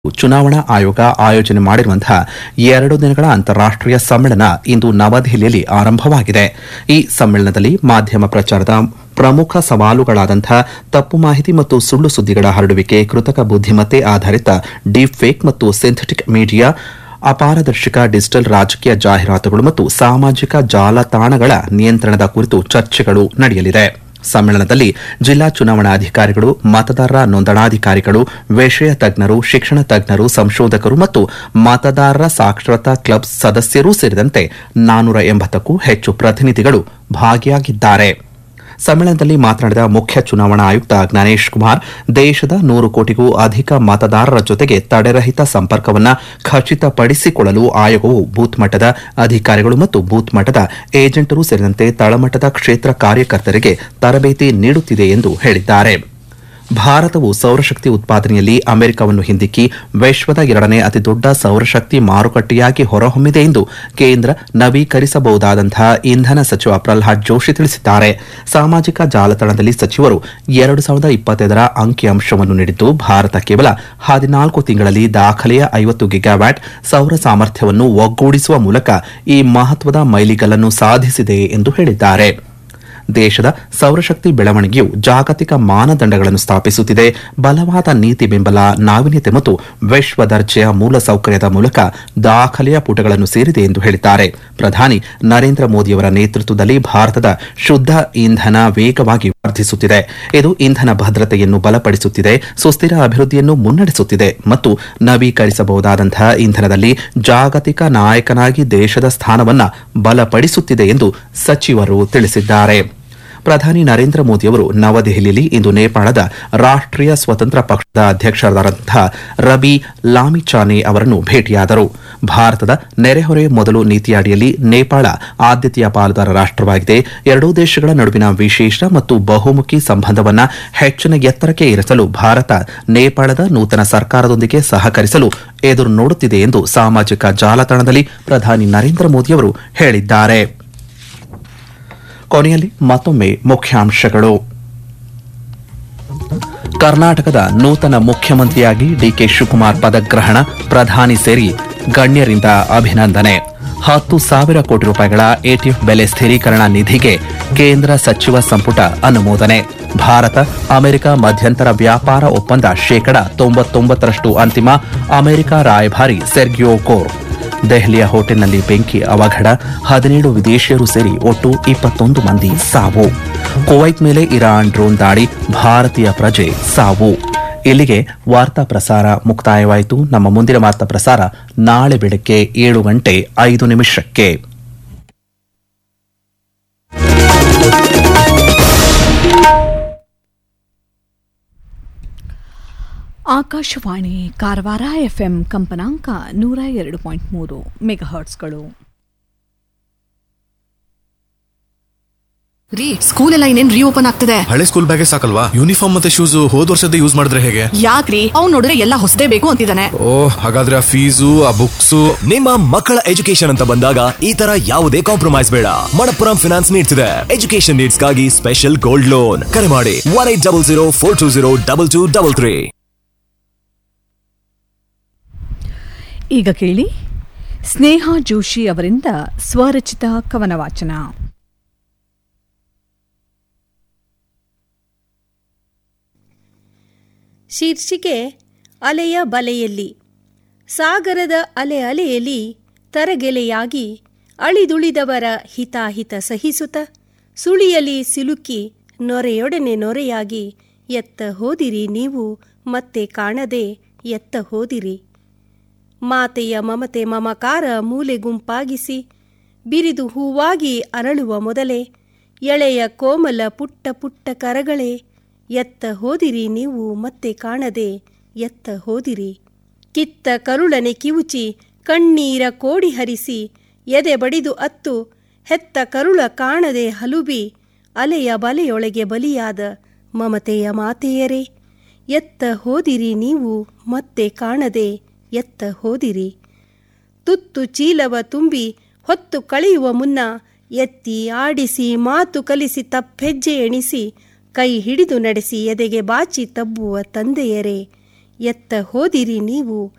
ಚುನಾವಣಾ ಆಯೋಗ ಆಯೋಜನೆ ಮಾಡಿರುವಂತಹ ಎರಡು ದಿನಗಳ ಅಂತಾರಾಷ್ಟೀಯ ಸಮ್ಮೇಳನ ಇಂದು ನವದೆಹಲಿಯಲ್ಲಿ ಆರಂಭವಾಗಿದೆ ಈ ಸಮ್ಮೇಳನದಲ್ಲಿ ಮಾಧ್ಯಮ ಪ್ರಚಾರದ ಪ್ರಮುಖ ಸವಾಲುಗಳಾದಂತಹ ತಪ್ಪು ಮಾಹಿತಿ ಮತ್ತು ಸುಳ್ಳು ಸುದ್ದಿಗಳ ಹರಡುವಿಕೆ ಕೃತಕ ಬುದ್ಧಿಮತ್ತೆ ಆಧಾರಿತ ಡೀಪ್ ಫೇಕ್ ಮತ್ತು ಸಿಂಥೆಟಿಕ್ ಮೀಡಿಯಾ ಅಪಾರದರ್ಶಕ ಡಿಜಿಟಲ್ ರಾಜಕೀಯ ಜಾಹೀರಾತುಗಳು ಮತ್ತು ಸಾಮಾಜಿಕ ಜಾಲತಾಣಗಳ ನಿಯಂತ್ರಣದ ಕುರಿತು ಚರ್ಚೆಗಳು ನಡೆಯಲಿದೆ ಸಮ್ಮೇಳನದಲ್ಲಿ ಜಿಲ್ಲಾ ಚುನಾವಣಾಧಿಕಾರಿಗಳು ಮತದಾರರ ನೋಂದಣಾಧಿಕಾರಿಗಳು ವಿಷಯ ತಜ್ಞರು ಶಿಕ್ಷಣ ತಜ್ಞರು ಸಂಶೋಧಕರು ಮತ್ತು ಮತದಾರರ ಸಾಕ್ಷರತಾ ಕ್ಲಬ್ ಸದಸ್ಯರೂ ಸೇರಿದಂತೆ ನಾನೂರ ಎಂಬತ್ತಕ್ಕೂ ಹೆಚ್ಚು ಪ್ರತಿನಿಧಿಗಳು ಭಾಗಿಯಾಗಿದ್ದಾರೆ ಸಮ್ಮೇಳನದಲ್ಲಿ ಮಾತನಾಡಿದ ಮುಖ್ಯ ಚುನಾವಣಾ ಆಯುಕ್ತ ಜ್ಞಾನೇಶ್ ಕುಮಾರ್ ದೇಶದ ನೂರು ಕೋಟಿಗೂ ಅಧಿಕ ಮತದಾರರ ಜೊತೆಗೆ ತಡೆರಹಿತ ಸಂಪರ್ಕವನ್ನು ಖಚಿತಪಡಿಸಿಕೊಳ್ಳಲು ಆಯೋಗವು ಬೂತ್ ಮಟ್ಟದ ಅಧಿಕಾರಿಗಳು ಮತ್ತು ಬೂತ್ ಮಟ್ಟದ ಏಜೆಂಟರು ಸೇರಿದಂತೆ ತಳಮಟ್ಟದ ಕ್ಷೇತ್ರ ಕಾರ್ಯಕರ್ತರಿಗೆ ತರಬೇತಿ ನೀಡುತ್ತಿದೆ ಎಂದು ಹೇಳಿದ್ದಾರೆ ಭಾರತವು ಸೌರಶಕ್ತಿ ಉತ್ಪಾದನೆಯಲ್ಲಿ ಅಮೆರಿಕವನ್ನು ಹಿಂದಿಕ್ಕಿ ವಿಶ್ವದ ಎರಡನೇ ಅತಿದೊಡ್ಡ ಸೌರಶಕ್ತಿ ಮಾರುಕಟ್ಟೆಯಾಗಿ ಹೊರಹೊಮ್ಮಿದೆ ಎಂದು ಕೇಂದ್ರ ನವೀಕರಿಸಬಹುದಾದಂತಹ ಇಂಧನ ಸಚಿವ ಪ್ರಲ್ಹಾದ್ ಜೋಶಿ ತಿಳಿಸಿದ್ದಾರೆ ಸಾಮಾಜಿಕ ಜಾಲತಾಣದಲ್ಲಿ ಸಚಿವರು ಎರಡು ಸಾವಿರದ ಇಪ್ಪತ್ತೈದರ ಅಂಕಿಅಂಶವನ್ನು ನೀಡಿದ್ದು ಭಾರತ ಕೇವಲ ಹದಿನಾಲ್ಕು ತಿಂಗಳಲ್ಲಿ ದಾಖಲೆಯ ಐವತ್ತು ಗಿಗಾವ್ಯಾಟ್ ಸೌರ ಸಾಮರ್ಥ್ಯವನ್ನು ಒಗ್ಗೂಡಿಸುವ ಮೂಲಕ ಈ ಮಹತ್ವದ ಮೈಲಿಗಲ್ಲನ್ನು ಸಾಧಿಸಿದೆ ಎಂದು ಹೇಳಿದ್ದಾರೆ ದೇಶದ ಸೌರಶಕ್ತಿ ಬೆಳವಣಿಗೆಯು ಜಾಗತಿಕ ಮಾನದಂಡಗಳನ್ನು ಸ್ಥಾಪಿಸುತ್ತಿದೆ ಬಲವಾದ ನೀತಿ ಬೆಂಬಲ ನಾವೀನ್ಯತೆ ಮತ್ತು ವಿಶ್ವ ದರ್ಜೆಯ ಮೂಲಸೌಕರ್ಯದ ಮೂಲಕ ದಾಖಲೆಯ ಪುಟಗಳನ್ನು ಸೇರಿದೆ ಎಂದು ಹೇಳಿದ್ದಾರೆ ಪ್ರಧಾನಿ ನರೇಂದ್ರ ಮೋದಿಯವರ ನೇತೃತ್ವದಲ್ಲಿ ಭಾರತದ ಶುದ್ಧ ಇಂಧನ ವೇಗವಾಗಿ ವರ್ಧಿಸುತ್ತಿದೆ ಇದು ಇಂಧನ ಭದ್ರತೆಯನ್ನು ಬಲಪಡಿಸುತ್ತಿದೆ ಸುಸ್ಥಿರ ಅಭಿವೃದ್ಧಿಯನ್ನು ಮುನ್ನಡೆಸುತ್ತಿದೆ ಮತ್ತು ನವೀಕರಿಸಬಹುದಾದಂತಹ ಇಂಧನದಲ್ಲಿ ಜಾಗತಿಕ ನಾಯಕನಾಗಿ ದೇಶದ ಸ್ಥಾನವನ್ನು ಬಲಪಡಿಸುತ್ತಿದೆ ಎಂದು ಸಚಿವರು ತಿಳಿಸಿದ್ದಾರೆ ಪ್ರಧಾನಿ ನರೇಂದ್ರ ಮೋದಿಯವರು ನವದೆಹಲಿಯಲ್ಲಿ ಇಂದು ನೇಪಾಳದ ರಾಷ್ಟೀಯ ಸ್ವತಂತ್ರ ಪಕ್ಷದ ಅಧ್ಯಕ್ಷರಾದಂತಹ ರಬಿ ಲಾಮಿಚಾನೆ ಅವರನ್ನು ಭೇಟಿಯಾದರು ಭಾರತದ ನೆರೆಹೊರೆ ಮೊದಲು ನೀತಿಯ ಅಡಿಯಲ್ಲಿ ನೇಪಾಳ ಆದ್ಯತೆಯ ಪಾಲುದಾರ ರಾಷ್ಟವಾಗಿದೆ ಎರಡೂ ದೇಶಗಳ ನಡುವಿನ ವಿಶೇಷ ಮತ್ತು ಬಹುಮುಖಿ ಸಂಬಂಧವನ್ನು ಹೆಚ್ಚಿನ ಎತ್ತರಕ್ಕೆ ಏರಿಸಲು ಭಾರತ ನೇಪಾಳದ ನೂತನ ಸರ್ಕಾರದೊಂದಿಗೆ ಸಹಕರಿಸಲು ಎದುರು ನೋಡುತ್ತಿದೆ ಎಂದು ಸಾಮಾಜಿಕ ಜಾಲತಾಣದಲ್ಲಿ ಪ್ರಧಾನಿ ನರೇಂದ್ರ ಮೋದಿಯವರು ಹೇಳಿದ್ದಾರೆ ಕೊನೆಯಲ್ಲಿ ಮತ್ತೊಮ್ಮೆ ಮುಖ್ಯಾಂಶಗಳು ಕರ್ನಾಟಕದ ನೂತನ ಮುಖ್ಯಮಂತ್ರಿಯಾಗಿ ಡಿಕೆ ಶಿವಕುಮಾರ್ ಪದಗ್ರಹಣ ಪ್ರಧಾನಿ ಸೇರಿ ಗಣ್ಯರಿಂದ ಅಭಿನಂದನೆ ಹತ್ತು ಸಾವಿರ ಕೋಟಿ ರೂಪಾಯಿಗಳ ಎಟಿಎಫ್ ಬೆಲೆ ಸ್ಥಿರೀಕರಣ ನಿಧಿಗೆ ಕೇಂದ್ರ ಸಚಿವ ಸಂಪುಟ ಅನುಮೋದನೆ ಭಾರತ ಅಮೆರಿಕ ಮಧ್ಯಂತರ ವ್ಯಾಪಾರ ಒಪ್ಪಂದ ಶೇಕಡ ತೊಂಬತ್ತೊಂಬತ್ತರಷ್ಟು ಅಂತಿಮ ಅಮೆರಿಕ ರಾಯಭಾರಿ ಸೆರ್ಗಿಯೋ ಕೋರ್ ದೆಹಲಿಯ ಹೋಟೆಲ್ನಲ್ಲಿ ಬೆಂಕಿ ಅವಘಡ ಹದಿನೇಳು ವಿದೇಶಿಯರು ಸೇರಿ ಒಟ್ಟು ಇಪ್ಪತ್ತೊಂದು ಮಂದಿ ಸಾವು ಕುವೈತ್ ಮೇಲೆ ಇರಾನ್ ಡ್ರೋನ್ ದಾಳಿ ಭಾರತೀಯ ಪ್ರಜೆ ಸಾವು ಇಲ್ಲಿಗೆ ವಾರ್ತಾ ಪ್ರಸಾರ ಮುಕ್ತಾಯವಾಯಿತು ನಮ್ಮ ಮುಂದಿನ ವಾರ್ತಾ ಪ್ರಸಾರ ನಾಳೆ ಬೆಳಗ್ಗೆ ಏಳು ಗಂಟೆ ಐದು ನಿಮಿಷಕ್ಕೆ ಆಕಾಶವಾಣಿ ಕಾರವಾರ ಎಫ್ಎಂ ಕಂಪನಾಂಕ ನೂರ ಎರಡು ಪಾಯಿಂಟ್ ಮೂರು ಮೆಗಾಹರ್ಟ್ಸ್ಗಳು ರೀ ಸ್ಕೂಲ್ ಎಲ್ಲ ಇನ್ನೇನ್ ರೀಓಪನ್ ಆಗ್ತದೆ ಹಳೆ ಸ್ಕೂಲ್ ಬ್ಯಾಗೇ ಸಾಕಲ್ವಾ ಯೂನಿಫಾರ್ಮ್ ಮತ್ತೆ ಶೂಸ್ ಹೋದ್ ವರ್ಷದ ಯೂಸ್ ಮಾಡಿದ್ರೆ ಹೇಗೆ ಯಾಕ್ರಿ ಅವ್ನ್ ನೋಡಿದ್ರೆ ಎಲ್ಲ ಹೊಸದೇ ಬೇಕು ಅಂತಿದ್ದಾನೆ ಓ ಹಾಗಾದ್ರೆ ಆ ಫೀಸು ಆ ಬುಕ್ಸ್ ನಿಮ್ಮ ಮಕ್ಕಳ ಎಜುಕೇಶನ್ ಅಂತ ಬಂದಾಗ ಈ ತರ ಯಾವುದೇ ಕಾಂಪ್ರಮೈಸ್ ಬೇಡ ಮಣಪ್ಪುರಂ ಫಿನಾನ್ಸ್ ನೀಡ್ತಿದೆ ಎಜುಕೇಶನ್ ನೀಡ್ಸ್ ಗಾಗಿ ಸ್ಪೆಷಲ್ ಗೋಲ್ಡ್ ಲೋನ್ ಕರೆ ಮಾಡಿ one eight double zero four two zero double two double three ಈಗ ಕೇಳಿ ಸ್ನೇಹ ಜೋಶಿ ಅವರಿಂದ ಸ್ವರಚಿತ ಕವನ ವಾಚನ ಶೀರ್ಷಿಕೆ ಅಲೆಯ ಬಲೆಯಲ್ಲಿ ಸಾಗರದ ಅಲೆ ಅಲೆಯಲ್ಲಿ ತರಗೆಲೆಯಾಗಿ ಅಳಿದುಳಿದವರ ಹಿತಾಹಿತ ಸಹಿಸುತ್ತ ಸುಳಿಯಲಿ ಸಿಲುಕಿ ನೊರೆಯೊಡನೆ ನೊರೆಯಾಗಿ ಎತ್ತ ಹೋದಿರಿ ನೀವು ಮತ್ತೆ ಕಾಣದೆ ಎತ್ತ ಹೋದಿರಿ ಮಾತೆಯ ಮಮತೆ ಮಮಕಾರ ಮೂಲೆ ಗುಂಪಾಗಿಸಿ ಬಿರಿದು ಹೂವಾಗಿ ಅರಳುವ ಮೊದಲೇ ಎಳೆಯ ಕೋಮಲ ಪುಟ್ಟ ಪುಟ್ಟ ಕರಗಳೇ ಎತ್ತ ಹೋದಿರಿ ನೀವು ಮತ್ತೆ ಕಾಣದೆ ಎತ್ತ ಹೋದಿರಿ ಕಿತ್ತ ಕರುಳನೆ ಕಿವುಚಿ ಕಣ್ಣೀರ ಕೋಡಿ ಹರಿಸಿ ಎದೆ ಬಡಿದು ಅತ್ತು ಹೆತ್ತ ಕರುಳ ಕಾಣದೆ ಹಲುಬಿ ಅಲೆಯ ಬಲೆಯೊಳಗೆ ಬಲಿಯಾದ ಮಮತೆಯ ಮಾತೆಯರೇ ಎತ್ತ ಹೋದಿರಿ ನೀವು ಮತ್ತೆ ಕಾಣದೆ ಎತ್ತ ಹೋದಿರಿ ತುತ್ತು ಚೀಲವ ತುಂಬಿ ಹೊತ್ತು ಕಳೆಯುವ ಮುನ್ನ ಎತ್ತಿ ಆಡಿಸಿ ಮಾತು ಕಲಿಸಿ ತಪ್ಪೆಜ್ಜೆ ಎಣಿಸಿ ಕೈ ಹಿಡಿದು ನಡೆಸಿ ಎದೆಗೆ ಬಾಚಿ ತಬ್ಬುವ ತಂದೆಯರೇ ಎತ್ತ ಹೋದಿರಿ ನೀವು